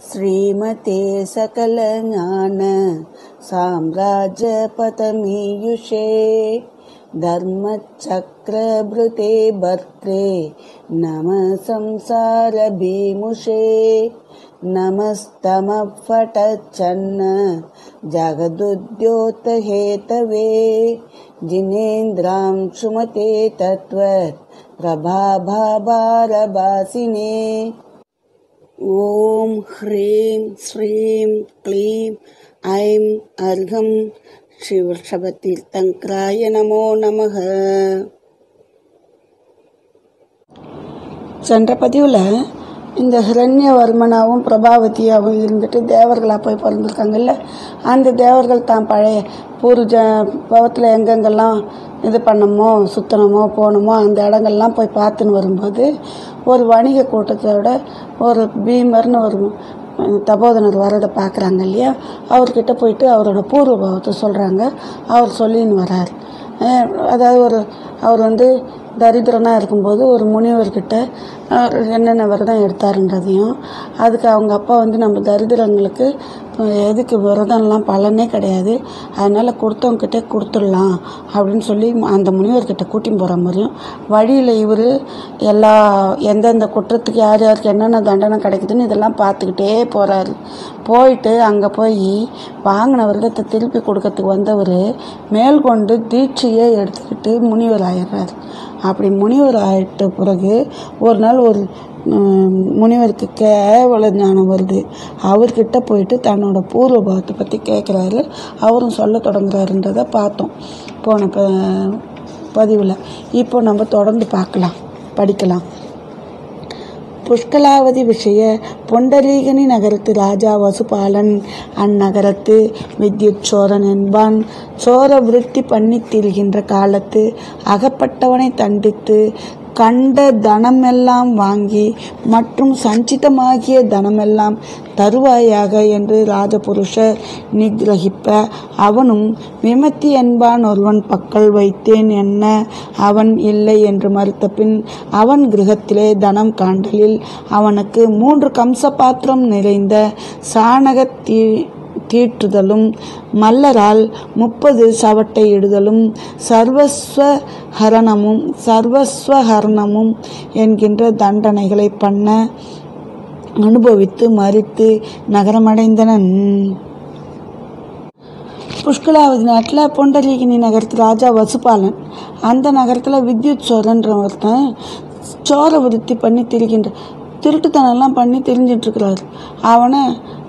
श्रीमते सकलज्ञान साम्राज्यपतमीयुषे धर्मचक्रभृते भर्त्रे नमः संसारभीमुषे नमस्तमः फटच्छन्न जगदुद्योतहेतवे जिनेन्द्रां सुमते तत्त्वत् प्रभाभारभासिने ॐ ह्रीं श्रीं क्लीं ऐं अर्घं शिवषभतीर्थङ्कराय नमो நமக சென்ற பதிவில் இந்த ஹிரண்யவர்மனாவும் பிரபாவதியாவும் இருந்துட்டு தேவர்களாக போய் பிறந்திருக்காங்கல்ல அந்த தேவர்கள் தான் பழைய பூர்வ பவத்தில் எங்கெங்கெல்லாம் இது பண்ணமோ சுத்தனமோ போனமோ அந்த இடங்கள்லாம் போய் பார்த்துன்னு வரும்போது ஒரு வணிக கூட்டத்தோட ஒரு பீமர்னு ஒரு தபோதனர் வரதை பார்க்குறாங்க இல்லையா அவர்கிட்ட போயிட்டு அவரோட பூர்வ பாவத்தை சொல்கிறாங்க அவர் சொல்லின்னு வரார் அஹ் அதாவது ஒரு அவர் வந்து தரித்திரனாக இருக்கும்போது ஒரு முனிவர்கிட்ட அவர் என்னென்ன விரதம் எடுத்தாருன்றதையும் அதுக்கு அவங்க அப்பா வந்து நம்ம தரித்திரங்களுக்கு அஹ் எதுக்கு விரதம்லாம் பலனே கிடையாது அதனால் கொடுத்தவங்ககிட்டே கொடுத்துடலாம் அப்படின்னு சொல்லி அந்த முனிவர்கிட்ட கூட்டின்னு போகிற மாதிரியும் வழியில் இவர் எல்லா எந்தெந்த குற்றத்துக்கு யார் யாருக்கு என்னென்ன தண்டனை கிடைக்குதுன்னு இதெல்லாம் பார்த்துக்கிட்டே போகிறாரு போயிட்டு அங்கே போய் வாங்கின விரதத்தை திருப்பி கொடுக்கறதுக்கு வந்தவர் மேல்கொண்டு தீட்சையே எடுத்துக்கிட்டு முனிவர் ஆயிடுறாரு அப்படி முனிவர் ஆயிட்ட பிறகு ஒரு நாள் ஒரு உம், முனிவருக்கு கேவல ஞானம் வருது அவர்கிட்ட போயிட்டு தன்னோட பூர்வ பாவத்தை பற்றி கேட்குறாரு அவரும் சொல்ல தொடங்குறாருன்றதை பார்த்தோம் போன ப பதிவில் இப்போ நம்ம தொடர்ந்து பார்க்கலாம் படிக்கலாம் புஷ்கலாவதி விஷய பொண்டரீகனி நகரத்து ராஜா வசுபாலன் அந்நகரத்து வித்யுத் சோரன் என்பான் சோர விருத்தி பண்ணித் திரிகின்ற காலத்து அகப்பட்டவனை தண்டித்து கண்ட தனமெல்லாம் வாங்கி மற்றும் சஞ்சிதமாகிய தனமெல்லாம் தருவாயாக என்று ராஜபுருஷர் நிகிரகிப்ப அவனும் விமத்தி என்பான் ஒருவன் பக்கல் வைத்தேன் என்ன அவன் இல்லை என்று மறுத்த பின் அவன் கிரகத்திலே தனம் காண்டலில் அவனுக்கு மூன்று கம்ச பாத்திரம் நிறைந்த சாணக தீ தீட்டுதலும் மல்லரால் முப்பது சவட்டை இடுதலும் சர்வஸ்வ ஹரணமும் சர்வஸ்வ ஹரணமும் என்கின்ற தண்டனைகளை பண்ண அனுபவித்து மறித்து நகரமடைந்தனன் புஷ்கலாவதி நாட்டில் பொண்டரீகினி நகரத்து ராஜா வசுபாலன் அந்த நகரத்தில் வித்யுத் சோரன்ற ஒருத்தன் சோர விருத்தி பண்ணி திரிகின்ற திருட்டுத்தனம்லாம் பண்ணி திரிஞ்சிட்டு இருக்கிறாரு அவனை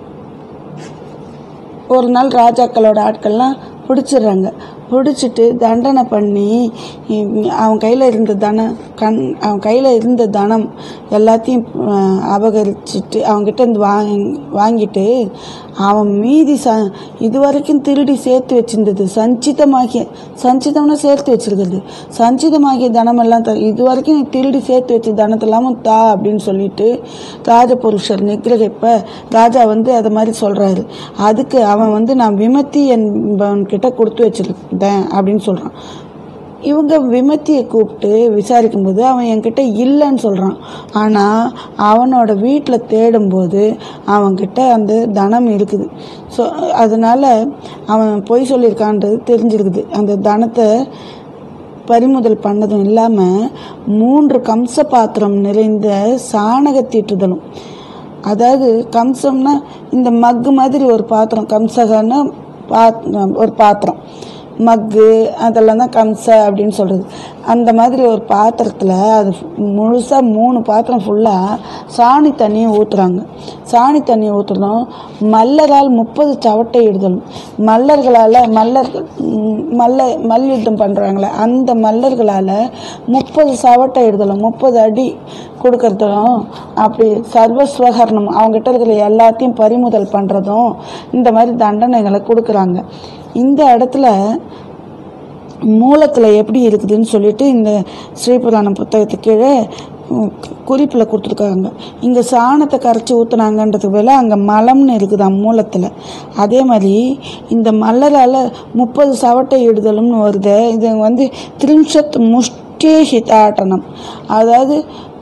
ஒரு நாள் ராஜாக்களோட ஆட்கள்லாம் பிடிச்சிடுறாங்க பிடிச்சிட்டு தண்டனை பண்ணி இ- அவன் கையில் இருந்த தனம் கண் அவன் கையில் இருந்த தனம் எல்லாத்தையும் அஹ், அபகரிச்சிட்டு அவன்கிட்ட இருந்து வாங்கி வாங்கிட்டு அவன் மீதி ச இது வரைக்கும் திருடி சேர்த்து வச்சிருந்தது சஞ்சிதமாகிய சஞ்சிதம்னா சேர்த்து வச்சிருக்கிறது சஞ்சிதமாகிய தனமெல்லாம் த இது வரைக்கும் நீ திருடி சேர்த்து வச்ச தனத்தெல்லாமும் தா அப்படின்னு சொல்லிட்டு ராஜபுருஷர் நிகிரகிப்ப ராஜா வந்து அது மாதிரி சொல்றாரு அதுக்கு அவன் வந்து நான் விமத்தி என்பவன் கிட்ட கொடுத்து வச்சிருந்தேன் அப்படின்னு சொல்றான் இவங்க விமத்தியை கூப்பிட்டு விசாரிக்கும்போது அவன் என்கிட்ட இல்லைன்னு சொல்கிறான் ஆனால் அவனோட வீட்டில் தேடும்போது அவன்கிட்ட அந்த தனம் இருக்குது ஸோ அதனால் அவன் பொய் சொல்லியிருக்கான்றது தெரிஞ்சிருக்குது அந்த தனத்தை பறிமுதல் பண்ணதும் இல்லாமல் மூன்று கம்ச பாத்திரம் நிறைந்த சாணக தீட்டுதலும் அதாவது கம்சம்னா இந்த மக்கு மாதிரி ஒரு பாத்திரம் கம்சகன்னா பாத் ஒரு பாத்திரம் மக்கு அதெல்லாம் தான் கம்ச அப்படின்னு சொல்கிறது அந்த மாதிரி ஒரு பாத்திரத்தில் அது முழுசாக மூணு பாத்திரம் ஃபுல்லாக சாணி தண்ணியை ஊற்றுறாங்க சாணி தண்ணியை ஊற்றுறதும் மல்லரால் முப்பது சவட்டை இடுதலும் மல்லர்களால் மல்லர்கள் ம், மல்ல மல்யுத்தம் பண்ணுறாங்களே அந்த மல்லர்களால் முப்பது சவட்டை இடுதலும் முப்பது அடி கொடுக்கறதும் அப்படி சர்வஸ்வகரணம் அவங்ககிட்ட இருக்கிற எல்லாத்தையும் பறிமுதல் பண்ணுறதும் இந்த மாதிரி தண்டனைகளை கொடுக்குறாங்க இந்த இடத்துல மூலத்தில் எப்படி இருக்குதுன்னு சொல்லிட்டு இந்த ஸ்ரீபுராணம் புத்தகத்துக்கு கீழே குறிப்பில் கொடுத்துருக்காங்க இங்கே சாணத்தை கரைச்சி ஊற்றுனாங்கன்றதுக்கு பதிலா அங்கே மலம்னு இருக்குதாம் மூலத்தில் அதே மாதிரி இந்த மல்லரால் முப்பது சவட்டை இடுதலும்னு வருது இது வந்து திரிம்சத் முஷ்டி ஹிதாட்டனம் அதாவது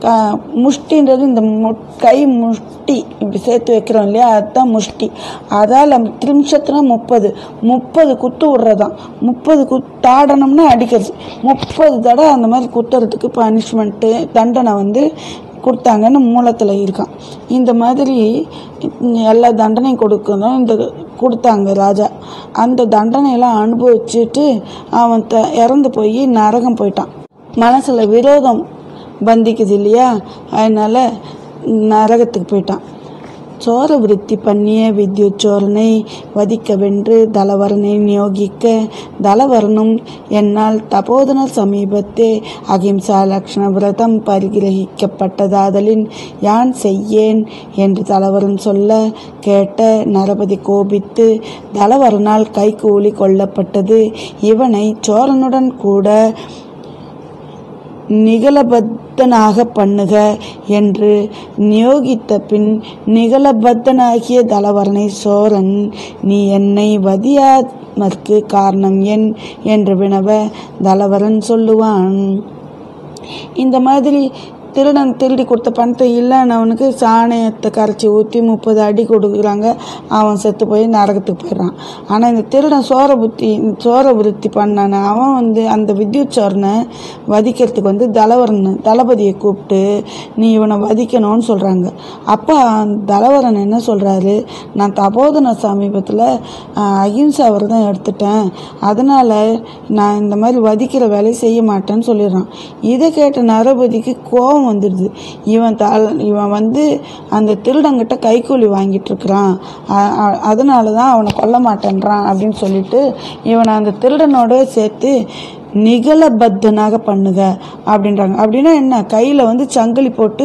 க முஷ்டின்றது இந்த மு கை முஷ்டி இப்படி சேர்த்து வைக்கிறோம் இல்லையா அதுதான் முஷ்டி அதால் திரிம்சத்துனா முப்பது முப்பது குத்து விட்றதான் முப்பது குத்தாடனம்னா அடிக்கிறது முப்பது தடவை அந்த மாதிரி குத்துறதுக்கு பனிஷ்மெண்ட்டு தண்டனை வந்து கொடுத்தாங்கன்னு மூலத்தில் இருக்கான் இந்த மாதிரி எல்லா தண்டனையும் கொடுக்கணும் இந்த கொடுத்தாங்க ராஜா அந்த தண்டனையெல்லாம் அனுபவிச்சுட்டு அவன் த இறந்து போய் நரகம் போயிட்டான் மனசில் விரோதம் பந்திக்குது இல்லையா அதனால் நரகத்துக்கு போயிட்டான் சோர விருத்தி பண்ணிய வித்யுத் சோரனை வதிக்க வென்று தலவரனை நியோகிக்க தலவரனும் என்னால் தபோதன சமீபத்தே அகிம்சா லக்ஷ்மண விரதம் பரிகிரகிக்கப்பட்டதாதலின் யான் செய்யேன் என்று தலவரன் சொல்ல கேட்ட நரபதி கோபித்து தலவரனால் கைகூலி கொல்லப்பட்டது இவனை சோரனுடன் கூட நிகழபத்தனாக பண்ணுக என்று நியோகித்த பின் நிகழபத்தனாகிய தலவரனை சோரன் நீ என்னை வதியாமற்கு காரணம் என் என்று வினவ தலவரன் சொல்லுவான் இந்த மாதிரி திருடன் திருடி கொடுத்த பணத்தை இல்லைன்னவனுக்கு சாணயத்தை கரைச்சி ஊற்றி முப்பது அடி கொடுக்குறாங்க அவன் செத்து போய் நரகத்துக்கு போயிடுறான் ஆனால் இந்த திருடன் சோர புத்தி சோர விருத்தி பண்ணான அவன் வந்து அந்த வித்யுத் சோரனை வதிக்கிறதுக்கு வந்து தலவரன் தளபதியை கூப்பிட்டு நீ இவனை வதிக்கணும்னு சொல்கிறாங்க அப்போ தலவரன் என்ன சொல்கிறாரு நான் தபோதன சமீபத்தில் அகிம்சா விரதம் எடுத்துட்டேன் அதனால் நான் இந்த மாதிரி வதிக்கிற வேலையை செய்ய மாட்டேன்னு சொல்லிடுறான் இதை கேட்ட நரபதிக்கு கோபம் வந்துடுது இவன் தல இவன் வந்து அந்த திருடங்கிட்ட கைக்கூலி வாங்கிட்டு இருக்கிறான் அ- அ- அதனால தான் அவனை கொல்ல மாட்டேன்றான் அப்படின்னு சொல்லிட்டு இவனை அந்த திருடனோட சேர்த்து நிகழபத்தனாக பண்ணுக அப்படின்றாங்க அப்படின்னா என்ன கையில் வந்து சங்கிலி போட்டு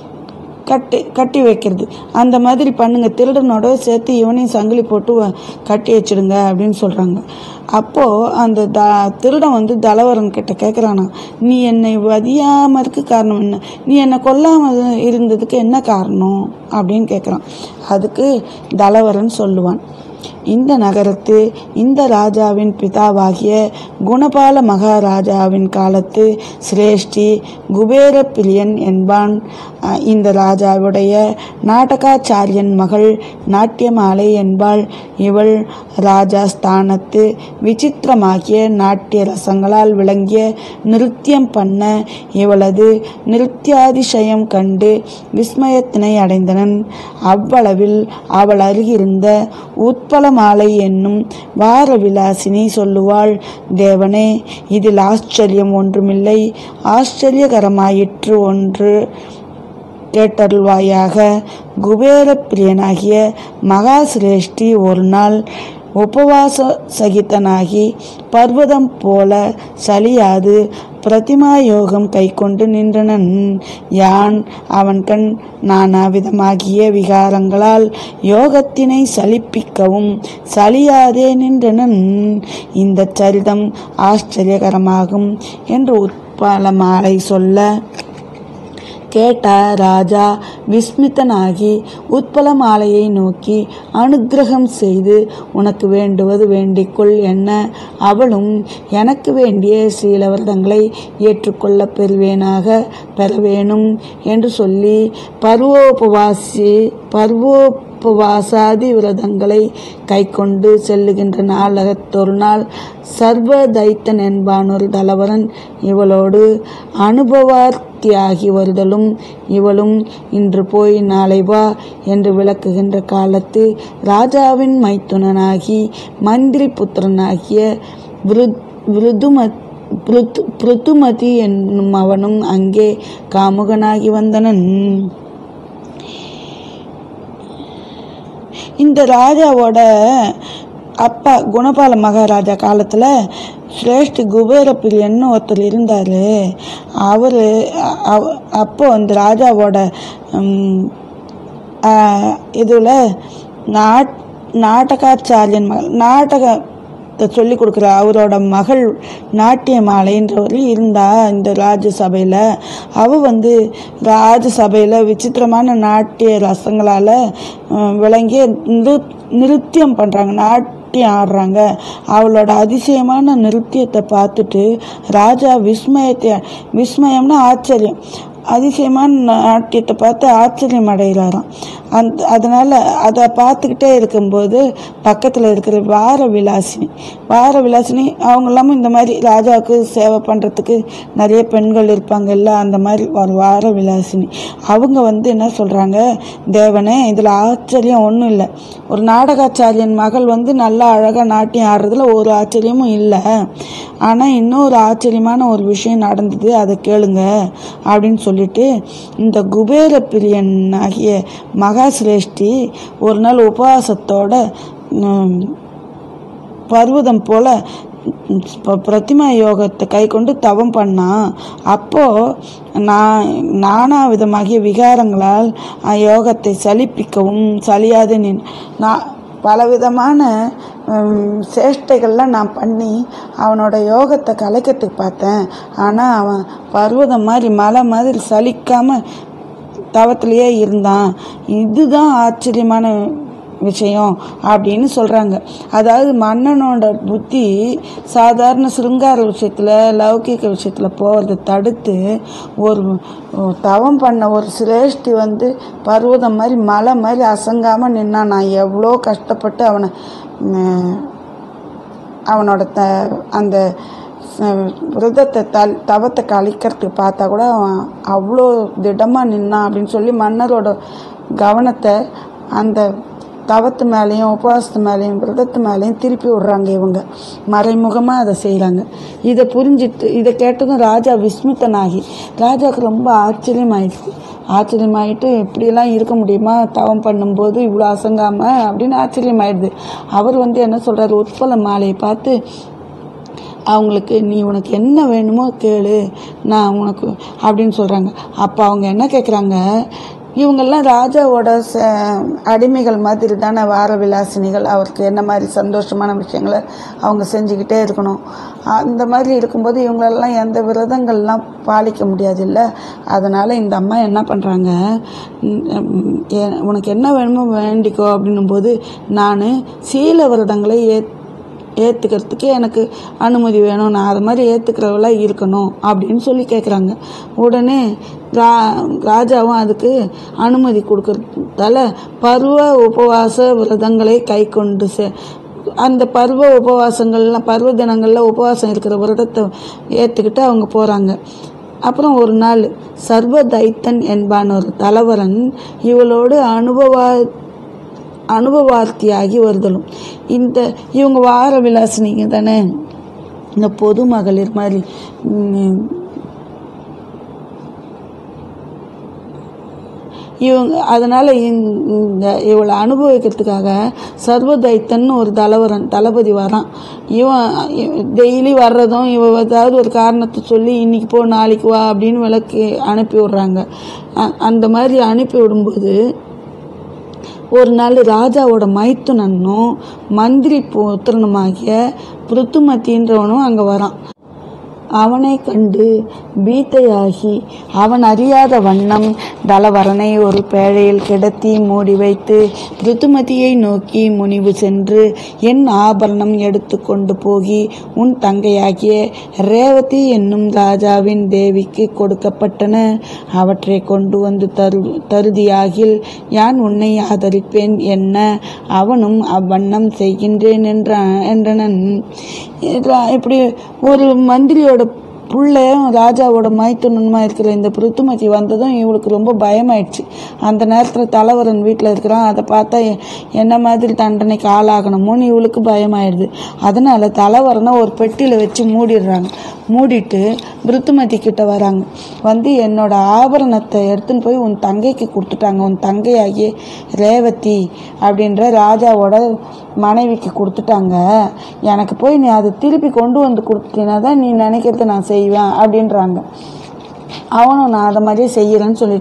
கட்டி கட்டி வைக்கிறது அந்த மாதிரி பண்ணுங்க திருடனோட சேர்த்து இவனையும் சங்கிலி போட்டு வ- கட்டி வச்சிடுங்க அப்படின்னு சொல்கிறாங்க அப்போது அந்த த திருடன் வந்து தலவரன் கிட்ட கேட்குறானா நீ என்னை வதியாமல் இருக்க காரணம் என்ன நீ என்னை கொல்லாமல் இருந்ததுக்கு என்ன காரணம் அப்படின்னு கேட்குறான் அதுக்கு தலவரன் சொல்லுவான் இந்த நகரத்து இந்த ராஜாவின் பிதாவாகிய குணபால மகாராஜாவின் காலத்து சிரேஷ்டி குபேர பிரியன் என்பான் அஹ், இந்த ராஜாவுடைய நாடகாச்சாரியன் மகள் நாட்டியமாலை என்பாள் இவள் ராஜாஸ்தானத்து விசித்திரமாகிய நாட்டிய ரசங்களால் விளங்கிய நிருத்தியம் பண்ண இவளது நிருத்தியாதிசயம் கண்டு விஸ்மயத்தினை அடைந்தனன் அவ்வளவில் அவள் அருகிருந்த உட்பலமாலை என்னும் வார விலாசினி சொல்லுவாள் தேவனே இதில் ஆச்சரியம் ஒன்றுமில்லை ஆச்சரியகரமாயிற்று ஒன்று கேட்டருள்வாயாக குபேர பிரியனாகிய மகாசிரேஷ்டி ஒரு நாள் உபவாச சகிதனாகி பர்வதம் போல சலியாது பிரதிமா யோகம் கைக்கொண்டு நின்றனன் யான் அவன் கண் நானாவிதமாகிய விகாரங்களால் யோகத்தினை சலிப்பிக்கவும் சலியாதே நின்றனன் இந்த சரிதம் ஆச்சரியகரமாகும் என்று உட்பலமாலை சொல்ல கேட்ட ராஜா விஸ்மித்தனாகி உட்பலமாலையை நோக்கி அனுக்கிரகம் செய்து உனக்கு வேண்டுவது வேண்டிக்கொள் என்ன அவளும் எனக்கு வேண்டிய சீலவிரதங்களை ஏற்றுக்கொள்ள பெறுவேனாக பெற வேணும் என்று சொல்லி பருவோபவாசி பருவோபவாசாதி விரதங்களை கைக்கொண்டு செல்லுகின்ற நாளகத்தொரு நாள் சர்வ தைத்தன் என்பானொரு தலவரன் இவளோடு அனுபவார்த்தியாகி வருதலும் இவளும் இன்று போய் நாளை வா என்று விளக்குகின்ற காலத்து ராஜாவின் மைத்துனனாகி மந்திரி புத்திரனாகிய விருத் விருதுமத் பிருத் பிருத்துமதி என்னும் அவனும் அங்கே காமுகனாகி வந்தனன் இந்த ராஜாவோட அப்பா குணபால மகாராஜா காலத்தில் சிரேஷ்டி குபேர பிரியன்னு ஒருத்தர் இருந்தார் அவர் அப்போ அந்த ராஜாவோட இதில் நாட் நாடகாச்சாரியன் மகள் நாடகத்தை சொல்லி கொடுக்குற அவரோட மகள் நாட்டியமாலைன்றவர் இருந்தா இந்த ராஜசபையில் அவ வந்து ராஜசபையில் விசித்திரமான நாட்டிய ரசங்களால் விளங்கிய நிரு நிருத்தியம் பண்ணுறாங்க நாட்டியம் ஆடுறாங்க அவளோட அதிசயமான நிருத்தியத்தை பார்த்துட்டு ராஜா விஸ்மயத்தை விஸ்மயம்னா ஆச்சரியம் அதிசயமான நாட்டியத்தை பார்த்து ஆச்சரியம் அடைகிறாராம் அந்த அதனால் அதை பார்த்துக்கிட்டே இருக்கும்போது பக்கத்தில் இருக்கிற வார விலாசினி வார விலாசினி அவங்க இல்லாமல் இந்த மாதிரி ராஜாவுக்கு சேவை பண்ணுறதுக்கு நிறைய பெண்கள் இருப்பாங்கல்ல அந்த மாதிரி ஒரு வார விலாசினி அவங்க வந்து என்ன சொல்கிறாங்க தேவனே இதில் ஆச்சரியம் ஒன்றும் இல்லை ஒரு நாடகாச்சாரியன் மகள் வந்து நல்லா அழகாக நாட்டியம் ஆடுறதுல ஒரு ஆச்சரியமும் இல்லை ஆனால் இன்னொரு ஆச்சரியமான ஒரு விஷயம் நடந்தது அதை கேளுங்க அப்படின்னு சொல்லிட்டு இந்த குபேர பிரியன் ஆகிய மகாசிரேஷ்டி ஒரு நாள் உபவாசத்தோட ம், பர்வதம் போல ப- பிரதிமா யோகத்தை கை கொண்டு தவம் பண்ணான் அப்போ நான் நானா விதமாகிய விகாரங்களால் யோகத்தை சலிப்பிக்கவும் சலியாது நின் நான் பலவிதமான ஹம், சேஷ்டைகள்லாம் நான் பண்ணி அவனோட யோகத்தை கலைக்கிறதுக்கு பார்த்தேன் ஆனால் அவன் பர்வதம் மாதிரி மலை மாதிரி சலிக்காம தவத்திலேயே இருந்தான் இதுதான் ஆச்சரியமான விஷயம் அப்படின்னு சொல்கிறாங்க அதாவது மன்னனோட புத்தி சாதாரண சிருங்கார விஷயத்தில் லௌகிக விஷயத்தில் போகிறத தடுத்து ஒரு ஒரு தவம் பண்ண ஒரு சிரேஷ்டி வந்து பர்வதம் மாதிரி மலை மாதிரி அசங்காமல் நின்னா நான் எவ்வளோ கஷ்டப்பட்டு அவனை உம், அவனோட த அந்த ச- விரதத்தை தல் தவத்தை கழிக்கிறதுக்கு பார்த்தா கூட அவன் அவ்வளோ திடமாக நின்னான் அப்படின்னு சொல்லி மன்னரோட கவனத்தை அந்த தவத்து மேலேயும் உபவாசத்து மேலேயும் விரதத்து மேலேயும் திருப்பி விடுறாங்க இவங்க மறைமுகமாக அதை செய்கிறாங்க இதை புரிஞ்சிட்டு இதை கேட்டதும் ராஜா விஸ்மித்தனாகி ராஜாவுக்கு ரொம்ப ஆச்சரியமாயிடுச்சு ஆச்சரியமாயிட்டு இப்படியெல்லாம் இருக்க முடியுமா தவம் பண்ணும்போது இவ்வளோ அசங்காம அப்படின்னு ஆச்சரியமாயிடுது அவர் வந்து என்ன சொல்கிறார் உட்பல மாலையை பார்த்து அவங்களுக்கு நீ உனக்கு என்ன வேணுமோ கேளு நான் உனக்கு அப்படின்னு சொல்கிறாங்க அப்போ அவங்க என்ன கேட்குறாங்க இவங்கெல்லாம் ராஜாவோட ச அடிமைகள் மாதிரி தானே வார விலாசினிகள் அவருக்கு என்ன மாதிரி சந்தோஷமான விஷயங்களை அவங்க செஞ்சுக்கிட்டே இருக்கணும் அந்த மாதிரி இருக்கும்போது இவங்களெல்லாம் எந்த விரதங்கள்லாம் பாலிக்க முடியாது இல்லை அதனால் இந்த அம்மா என்ன பண்ணுறாங்க உனக்கு என்ன வேணுமோ வேண்டிக்கோ அப்படின்னும்போது நான் சீல விரதங்களை ஏ ஏற்றுக்கிறதுக்கு எனக்கு அனுமதி வேணும் நான் அது மாதிரி ஏற்றுக்கிறவளாக இருக்கணும் அப்படின்னு சொல்லி கேட்குறாங்க உடனே ரா ராஜாவும் அதுக்கு அனுமதி கொடுக்கறதால பருவ உபவாச விரதங்களை கை கொண்டு செ அந்த பருவ உபவாசங்கள்லாம் பருவ தினங்களில் உபவாசம் இருக்கிற விரதத்தை ஏற்றுக்கிட்டு அவங்க போகிறாங்க அப்புறம் ஒரு நாள் சர்வ தைத்தன் என்பான் ஒரு தலைவரன் இவளோடு அனுபவா அனுபவார்த்தியாகி வருதலும் இந்த இவங்க வார விலாசினிங்க தானே இந்த பொது மகளிர் மாதிரி ம், இவங்க அதனால் இந்த இவளை அனுபவிக்கிறதுக்காக சர்வதைத்தன்னு ஒரு தலைவரன் தளபதி வரான் இவன் டெய்லி வர்றதும் இவ ஏதாவது ஒரு காரணத்தை சொல்லி இன்னைக்கு போ நாளைக்கு வா அப்படின்னு விளக்கு அனுப்பி விடுறாங்க அ- அந்த மாதிரி அனுப்பி விடும்போது ஒரு நாள் ராஜாவோட மைத்துனனும் மந்திரி புத்திரனுமாகிய பிருத்துமத்தின்றவனும் அங்கே வரான் அவனை கண்டு பீத்தையாகி அவன் அறியாத வண்ணம் தலவரனை ஒரு பேழையில் கிடத்தி மூடி வைத்து ருத்துமதியை நோக்கி முனிவு சென்று என் ஆபரணம் எடுத்து கொண்டு போகி உன் தங்கையாகிய ரேவதி என்னும் ராஜாவின் தேவிக்கு கொடுக்கப்பட்டன அவற்றை கொண்டு வந்து தரு தருதியாகில் யான் உன்னை ஆதரிப்பேன் என்ன அவனும் அவ்வண்ணம் செய்கின்றேன் என்ற என்றனன் இதா- இப்படி ஒரு மந்திரியோட புள்ளையும் ராஜாவோட மைத்துனனுமா இருக்கிற இந்த பிருத்துமதி வந்ததும் இவளுக்கு ரொம்ப பயமாயிடுச்சு அந்த நேரத்தில் தலைவரன் வீட்டில் இருக்கிறான் அதை பார்த்தா எ- என்ன மாதிரி தண்டனைக்கு ஆளாகணுமோன்னு இவளுக்கு பயமாயிடுது அதனால தலைவரனை ஒரு பெட்டியில் வச்சு மூடிடுறாங்க மூடிட்டு பிருத்துமதி கிட்ட வராங்க வந்து என்னோட ஆபரணத்தை எடுத்துன்னு போய் உன் தங்கைக்கு கொடுத்துட்டாங்க உன் தங்கையாகிய ரேவதி அப்படின்ற ராஜாவோட மனைவிக்கு கொடுத்துட்டாங்க எனக்கு போய் நீ அதை திருப்பி கொண்டு வந்து கொடுத்தீங்கன்னா தான் நீ நினைக்கிறத நான் செய்வேன் அப்படின்றாங்க அவனும் நான் அதை மாதிரியே செய்கிறேன்னு சொல்லிட்டு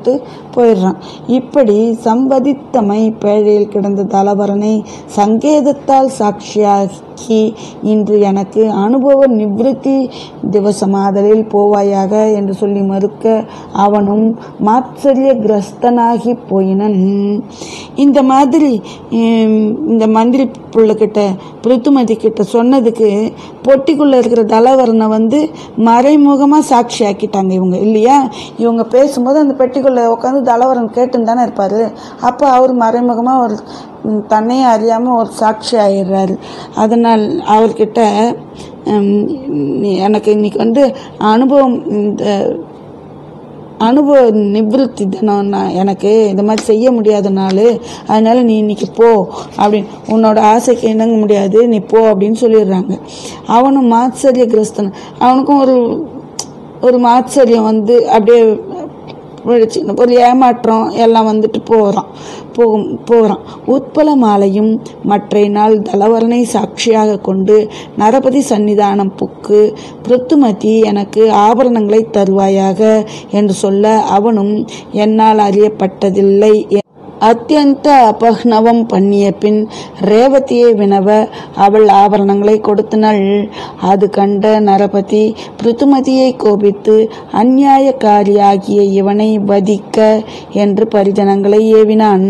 போயிடுறான் இப்படி சம்பதித்தமை பேழையில் கிடந்த தலவரனை சங்கேதத்தால் சாட்சியாக்கி இன்று எனக்கு அனுபவ நிவிருத்தி திவசமாதலில் போவாயாக என்று சொல்லி மறுக்க அவனும் மாத்சரிய கிரஸ்தனாகி போயினன் இந்த மாதிரி ஹம், இந்த மந்திரி புள்ளக்கிட்ட பிருத்துமதி கிட்ட சொன்னதுக்கு பொட்டிக்குள்ள இருக்கிற தலவரனை வந்து மறைமுகமாக சாட்சி ஆக்கிட்டாங்க இவங்க இல்லையா இவங்க பேசும்போது அந்த பெட்டிக்குள்ள உட்காந்து தலவரன் கேட்டுன்னு தானே இருப்பார் அப்போ அவர் மறைமுகமாக ஒரு ம், தன்னையே அறியாமல் ஒரு சாட்சி ஆயிடுறாரு அதனால் அவர்கிட்ட ஹம், நீ- எனக்கு இன்னைக்கு வந்து அனுபவம் இந்த அனுபவ நிவிருத்தி தினம் நான் எனக்கு இந்த மாதிரி செய்ய முடியாத நாள் அதனால நீ இன்னைக்கு போ அப்படின்னு உன்னோட ஆசைக்கு இணங்க முடியாது நீ போ அப்படின்னு சொல்லிடுறாங்க அவனும் மாத்சரிய கிரஸ்தன் அவனுக்கும் ஒரு ஒரு மாத்சரியம் வந்து அப்படியே விழிச்சு ஒரு ஏமாற்றம் எல்லாம் வந்துட்டு போகிறான் போகும் போகிறான் உட்பல மாலையும் மற்றை நாள் தலவரனை சாட்சியாக கொண்டு நரபதி சன்னிதானம் புக்கு பிருத்துமதி எனக்கு ஆபரணங்களை தருவாயாக என்று சொல்ல அவனும் என்னால் அறியப்பட்டதில்லை அத்தியந்த அபக்னவம் பண்ணிய பின் ரேவதியை வினவ அவள் ஆபரணங்களை கொடுத்தனள் அது கண்ட நரபதி பிருத்துமதியை கோபித்து அந்நியாயக்காரியாகிய இவனை வதிக்க என்று பரிஜனங்களை ஏவினான்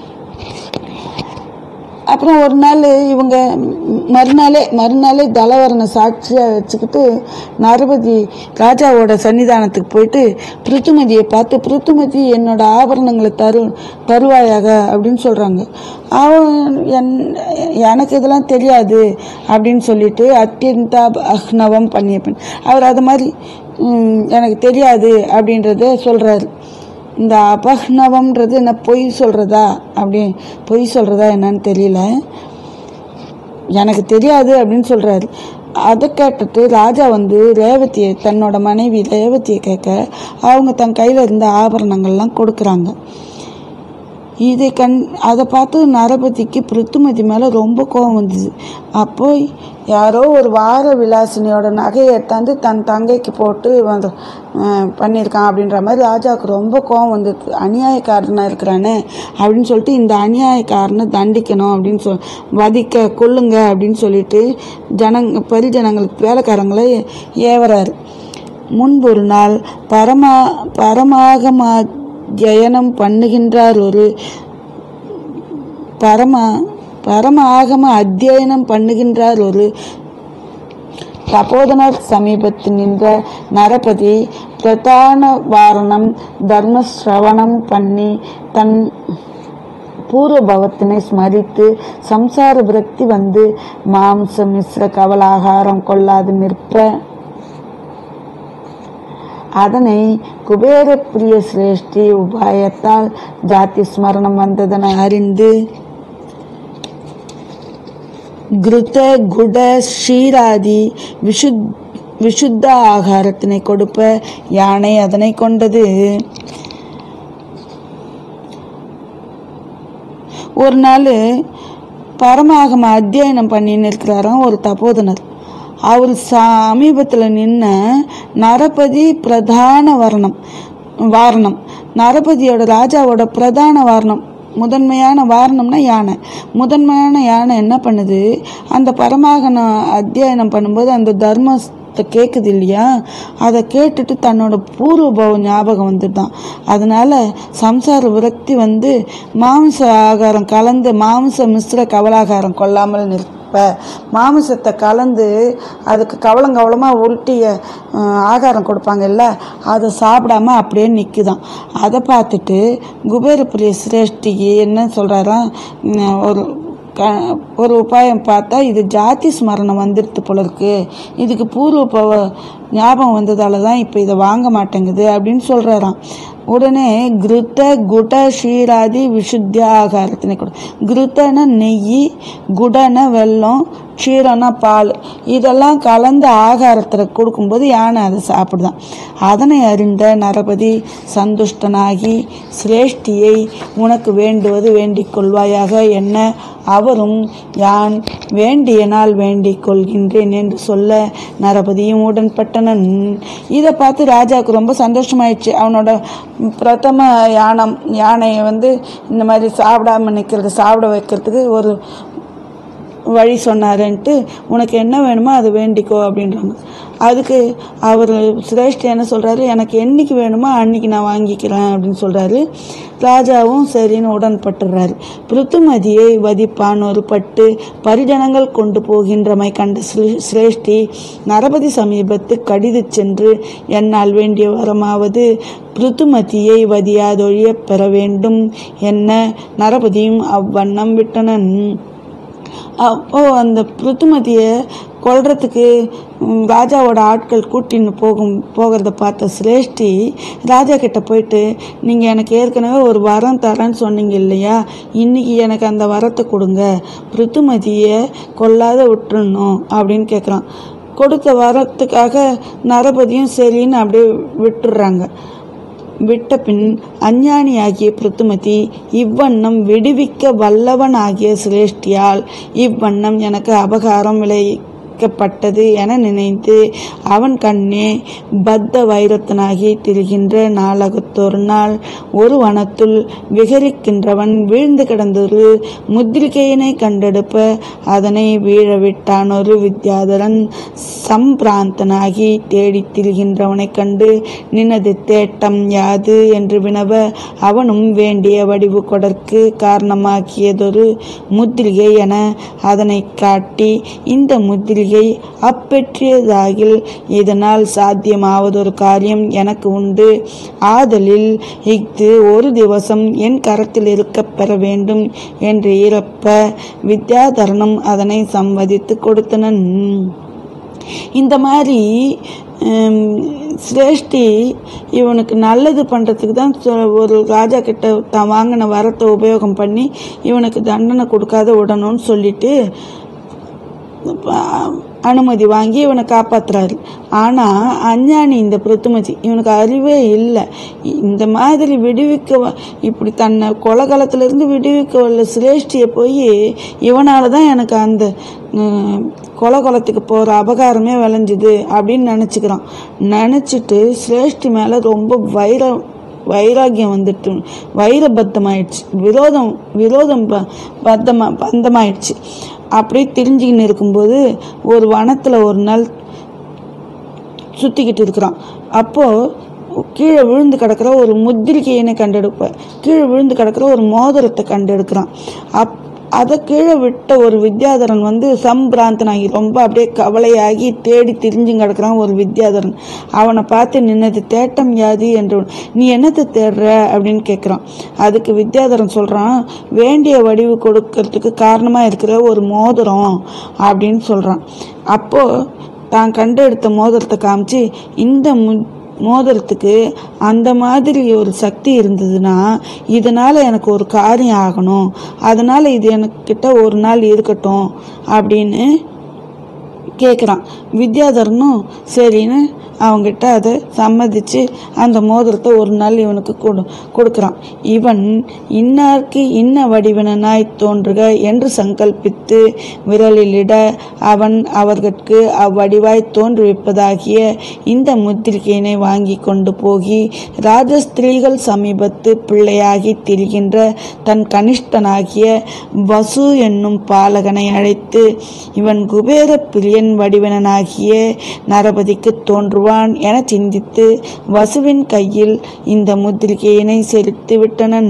அப்புறம் ஒரு நாள் இவங்க மறுநாளே மறுநாளே தலவரனை சாட்சியாக வச்சுக்கிட்டு நரபதி ராஜாவோட சன்னிதானத்துக்கு போயிட்டு பிருத்துமதியை பார்த்து பிருத்துமதி என்னோட ஆபரணங்களை தரு தருவாயாக அப்படின்னு சொல்கிறாங்க அவன் என் எனக்கு இதெல்லாம் தெரியாது அப்படின்னு சொல்லிட்டு அத்தியந்த அஹ்னவம் பண்ணிய பின் அவர் அது மாதிரி "ம், எனக்கு தெரியாது அப்படின்றத சொல்கிறாரு இந்த அபஹ்னவம்ன்றது என்ன பொய் சொல்கிறதா அப்படி பொய் சொல்கிறதா என்னன்னு தெரியல எனக்கு தெரியாது அப்படின்னு சொல்கிறாரு அதை கேட்டுட்டு ராஜா வந்து ரேவதியை தன்னோட மனைவி ரேவதியை கேட்க அவங்க தன் கையில் இருந்த ஆபரணங்கள்லாம் கொடுக்குறாங்க இதை கண் அதை பார்த்து நரபதிக்கு பிருத்துமதி மேலே ரொம்ப கோவம் வந்தது அப்போ யாரோ ஒரு வார விலாசினியோட நகையை எடுத்தாந்து தன் தங்கைக்கு போட்டு வந்து அஹ், பண்ணியிருக்கான் அப்படின்ற மாதிரி ராஜாவுக்கு ரொம்ப கோவம் வந்தது அநியாயக்காரனாக இருக்கிறானே அப்படின்னு சொல்லிட்டு இந்த அநியாயக்காரனை தண்டிக்கணும் அப்படின்னு சொல் வதிக்க கொல்லுங்க அப்படின்னு சொல்லிட்டு ஜனங்க பரிஜனங்களுக்கு வேலைக்காரங்களை ஏவறாரு முன்பு ஒரு நாள் பரமா பரமாகமா ஜயனம் பண்ணுகின்றார் ஒரு பரம பரம ஆகம அத்தியனம் பண்ணுகின்றார் ஒரு தபோதனர் சமீபத்து நின்ற நரபதி பிரதான வாரணம் தர்ம சிரவணம் பண்ணி தன் பூர்வபவத்தினை ஸ்மரித்து சம்சார விரக்தி வந்து மாம்ச மிஸ்ர கவலாகாரம் கொள்ளாது நிற்ப அதனை குபேர பிரிய சிரேஷ்டி உபாயத்தால் ஜாதி ஸ்மரணம் வந்ததென அறிந்து கிருத குட ஷீராதி விஷுத் விஷுத்த ஆகாரத்தினை கொடுப்ப யானை அதனை கொண்டது ஒரு நாள் பரமாகம அத்தியனம் பண்ணின்னு இருக்கிறாராம் ஒரு தபோதனர் அவர் சமீபத்தில் நின்ன நரபதி பிரதான வர்ணம் வாரணம் நரபதியோட ராஜாவோட பிரதான வாரணம் முதன்மையான வாரணம்னா யானை முதன்மையான யானை என்ன பண்ணுது அந்த பரமாகன அத்தியனம் பண்ணும்போது அந்த தர்மத்தை கேட்குது இல்லையா அதை கேட்டுட்டு தன்னோட பூர்வபவ ஞாபகம் வந்துட்டான் அதனால சம்சார விரக்தி வந்து மாംസ ஆகாரம் கலந்து மாംസ மிஸ்ர கவலாகாரம் கொள்ளாமல் நிற்ப மாமிசத்தை கலந்து அதுக்கு கவலம் கவலமாக உருட்டிய அஹ், ஆகாரம் கொடுப்பாங்கல்ல அதை சாப்பிடாம அப்படியே நிற்குதான் அதை பார்த்துட்டு குபேரபுரிய சிரேஷ்டிக்கு என்ன சொல்கிறாராம் ஒரு க ஒரு உபாயம் பார்த்தா இது ஜாதி ஸ்மரணம் வந்துடுது போல இருக்கு இதுக்கு பூர்வ பவ ஞாபகம் வந்ததால தான் இப்போ இதை வாங்க மாட்டேங்குது அப்படின்னு சொல்கிறாராம் உடனே கிருத்த குட ஷீராதி விசுத்திய ஆகாரத்தினை கொடு கிருத்தன நெய் குடன வெல்லம் க்ஷீரம்னா பால் இதெல்லாம் கலந்த ஆகாரத்தில் கொடுக்கும்போது யானை அதை சாப்பிடுதான் அதனை அறிந்த நரபதி சந்துஷ்டனாகி சிரேஷ்டியை உனக்கு வேண்டுவது வேண்டிக் கொள்வாயாக என்ன அவரும் யான் வேண்டிய நாள் வேண்டிக் கொள்கின்றேன் என்று சொல்ல நரபதியும் உடன்பட்ட விட்டனன் இதை பார்த்து ராஜாவுக்கு ரொம்ப சந்தோஷமாயிடுச்சு அவனோட பிரதம யானம் யானையை வந்து இந்த மாதிரி சாப்பிடாம நிற்கிறது சாப்பிட வைக்கிறதுக்கு ஒரு வழி சொன்னாருன்ட்டு உனக்கு என்ன வேணுமோ அது வேண்டிக்கோ அப்படின்றாங்க அதுக்கு அவர் சிரேஷ்டி என்ன சொல்கிறாரு எனக்கு என்னைக்கு வேணுமோ அன்னைக்கு நான் வாங்கிக்கிறேன் அப்படின்னு சொல்கிறாரு ராஜாவும் சரின்னு உடன்பட்டுறாரு பிருத்துமதியை வதிப்பான் ஒரு பட்டு பரிஜனங்கள் கொண்டு போகின்றமை கண்ட சிரே- சிரேஷ்டி நரபதி சமீபத்து கடிது சென்று என்னால் வேண்டிய வரமாவது பிருத்துமதியை வதியாதொழிய பெற வேண்டும் என்ன நரபதியும் அவ்வண்ணம் விட்டனன் அப்போ அந்த பிருத்துமதியை கொல்றதுக்கு ம், ராஜாவோட ஆட்கள் கூட்டின்னு போகும் போகிறத பார்த்த சிரேஷ்டி ராஜா கிட்ட போயிட்டு நீங்கள் எனக்கு ஏற்கனவே ஒரு வரம் தரேன்னு சொன்னீங்க இல்லையா இன்னைக்கு எனக்கு அந்த வரத்தை கொடுங்க பிருத்துமதியை கொல்லாத விட்டுறணும் அப்படின்னு கேட்குறான் கொடுத்த வரத்துக்காக நரபதியும் சரின்னு அப்படியே விட்டுடுறாங்க விட்ட பின் அஞ்ஞானியாகிய பிருத்துமதி இவ்வண்ணம் விடுவிக்க வல்லவன் ஆகிய சிரேஷ்டியால் இவ்வண்ணம் எனக்கு அபகாரம் விளைவிக்கப்பட்டது என நினைத்து அவன் கண்ணே பத்த வைரத்தனாகி திரிகின்ற நாளகத்தொரு நாள் ஒரு வனத்துள் விகரிக்கின்றவன் வீழ்ந்து கிடந்தொரு முத்திரிகையினை கண்டெடுப்ப அதனை வீழ விட்டான் ஒரு வித்யாதரன் சம்பிராந்தனாகி தேடித் திரிகின்றவனைக் கண்டு நினது தேட்டம் யாது என்று வினவ அவனும் வேண்டிய வடிவு கொடற்கு காரணமாக்கியதொரு முத்திரிகை என அதனை காட்டி இந்த முத்திரிகை அப்பெற்றியதாகில் இதனால் சாத்தியமாவதொரு காரியம் எனக்கு உண்டு ஆதலில் இஃது ஒரு திவசம் என் கரத்தில் இருக்கப் பெற வேண்டும் என்று இறப்ப வித்யாதரனும் அதனை சம்மதித்து கொடுத்தனன் இந்த மாதிரி ஹம், சிரேஷ்டி இவனுக்கு நல்லது பண்ணுறதுக்கு தான் சொ- ஒரு ராஜா கிட்ட தான் வாங்கின வரத்தை உபயோகம் பண்ணி இவனுக்கு தண்டனை கொடுக்காத விடணும்னு சொல்லிட்டு ப- அனுமதி வாங்கி இவனை காப்பாத்துறாரு ஆனால் அஞ்ஞானி இந்த பிருத்துமதி இவனுக்கு அறிவே இல்லை இந்த மாதிரி விடுவிக்க வ- இப்படி தன்னை கொலகலத்திலிருந்து விடுவிக்க வல்ல சிரேஷ்டியை போய் இவனால தான் எனக்கு அந்த ம், கொலகலத்துக்கு போகிற அபகாரமே விளைஞ்சுது அப்படின்னு நினச்சிக்கிறான் நினச்சிட்டு சிரேஷ்டி மேலே ரொம்ப வைரம் வைராகியம் வந்துட்டு வைரபத்தமாயிடுச்சு விரோதம் விரோதம் ப- பத்தமா பந்தமாயிடுச்சு அப்படியே திரிஞ்சுக்கின்னு இருக்கும்போது ஒரு வனத்தில் ஒரு நாள் சுற்றிக்கிட்டு இருக்கிறான் அப்போது கீழே விழுந்து கிடக்கிற ஒரு முத்திரிக்கையினை கண்டெடுப்பேன் கீழே விழுந்து கிடக்கிற ஒரு மோதிரத்தை கண்டெடுக்கிறான் அப் அதை கீழே விட்ட ஒரு வித்யாதரன் வந்து சம்பிராந்தனாகி ரொம்ப அப்படியே கவலையாகி தேடி திரிஞ்சு கிடக்குறான் ஒரு வித்யாதரன் அவனை பார்த்து நின்னது தேட்டம் யாது என்று நீ என்னத்தை தேடுற அப்படின்னு கேட்குறான் அதுக்கு வித்யாதரன் சொல்கிறான் வேண்டிய வடிவு கொடுக்கறதுக்கு காரணமாக இருக்கிற ஒரு மோதிரம் அப்படின்னு சொல்கிறான் அப்போது தான் கண்டெடுத்த மோதிரத்தை காமிச்சு இந்த மு மோதிரத்துக்கு அந்த மாதிரி ஒரு சக்தி இருந்ததுன்னா இதனால் எனக்கு ஒரு காரியம் ஆகணும் அதனால் இது எனக்கிட்ட ஒரு நாள் இருக்கட்டும் அப்படின்னு கேட்குறான் வித்யாதரனும் சரின்னு அவங்கிட்ட அதை சம்மதிச்சு அந்த மோதிரத்தை ஒரு நாள் இவனுக்கு கொடு கொடுக்குறான் இவன் இன்னார்க்கு இன்ன வடிவனாய் தோன்றுக என்று சங்கல்பித்து விரலிலிட அவன் அவர்கட்கு அவ்வடிவாய் தோன்றுவிப்பதாகிய இந்த முத்திரிகையினை வாங்கி கொண்டு போகி ராஜஸ்திரீகள் சமீபத்து பிள்ளையாகி திரிகின்ற தன் கனிஷ்டனாகிய வசு என்னும் பாலகனை அழைத்து இவன் குபேர பிரியன் வடிவனாகிய நரபதிக்கு தோன்றுவான் என சிந்தித்து வசுவின் கையில் இந்த முத்திரிகையினை செலுத்தி விட்டனன்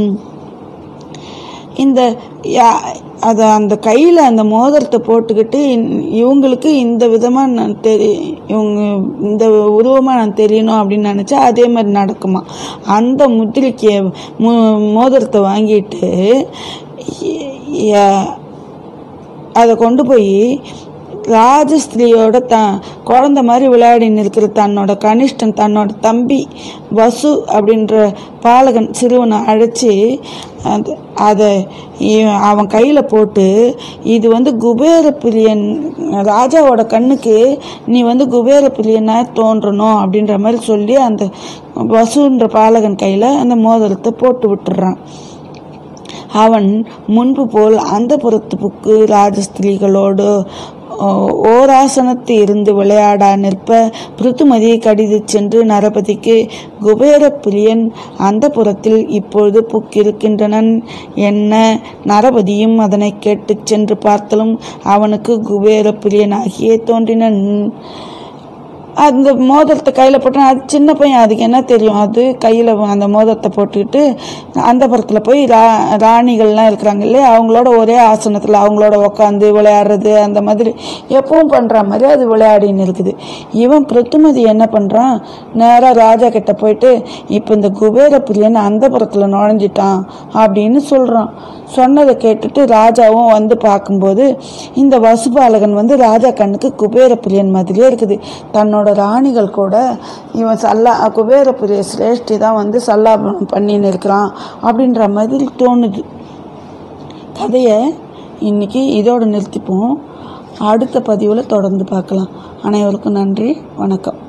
இந்த யா- அத அந்த கையில் அந்த மோதிரத்தை போட்டுக்கிட்டு இன்- இவங்களுக்கு இந்த விதமாக நான் தெரி இவங்க இந்த உருவமாக நான் தெரியணும் அப்படின்னு நினச்சா அதே மாதிரி நடக்குமா அந்த முத்திரிக்கையை மோ மோதிரத்தை வாங்கிட்டு எ- எ- அதை கொண்டு போய் ராஜஸ்திரியோட த குழந்த மாதிரி விளையாடின்னு இருக்கிற தன்னோட கனிஷ்டன் தன்னோட தம்பி வசு அப்படின்ற பாலகன் சிறுவனை அழைச்சி அது அதை இ- அவன் கையில் போட்டு இது வந்து குபேர பிரியன் ராஜாவோட கண்ணுக்கு நீ வந்து குபேர பிரியனாக தோன்றணும் அப்படின்ற மாதிரி சொல்லி அந்த வசுன்ற பாலகன் கையில் அந்த மோதிரத்தை போட்டு விட்டுறான் அவன் முன்பு போல் அந்த புறத்துப்புக்கு ராஜஸ்திரீகளோடு ஓ- ஓராசனத்து இருந்து விளையாடா நிற்ப பிருத்துமதியை கடிது சென்று நரபதிக்கு குபேர பிரியன் அந்த புறத்தில் இப்பொழுது புக்கிருக்கின்றனன் என்ன நரபதியும் அதனை கேட்டுச் சென்று பார்த்தலும் அவனுக்கு குபேர பிரியனாகியே தோன்றினன் அந்த மோதிரத்தை கையில் போட்டு அது சின்ன பையன் அதுக்கு என்ன தெரியும் அது கையில் அந்த மோதிரத்தை போட்டுக்கிட்டு அந்த புறத்தில் போய் ரா ராணிகள்லாம் இருக்கிறாங்க இல்லையா அவங்களோட ஒரே ஆசனத்தில் அவங்களோட உட்காந்து விளையாடுறது அந்த மாதிரி எப்பவும் பண்ணுற மாதிரி அது விளையாடின்னு இருக்குது இவன் பிரத்துமதி என்ன பண்ணுறான் நேராக ராஜா கிட்ட போயிட்டு இப்போ இந்த குபேர பிரியன் அந்த புறத்தில் நுழைஞ்சிட்டான் அப்படின்னு சொல்கிறான் சொன்னதை கேட்டுட்டு ராஜாவும் வந்து பார்க்கும்போது இந்த வசுபாலகன் வந்து ராஜா கண்ணுக்கு குபேர பிரியன் மாதிரியே இருக்குது தன்னோட ராணிகள் கூட இவன் சல்லா குபேர பிரிய சிரேஷ்டி தான் வந்து சல்லாபம் பண்ணின்னு இருக்கிறான் அப்படின்ற மாதிரி தோணுது கதையை இன்னைக்கு இதோட நிறுத்திப்போம் அடுத்த பதிவில் தொடர்ந்து பார்க்கலாம் அனைவருக்கும் நன்றி வணக்கம்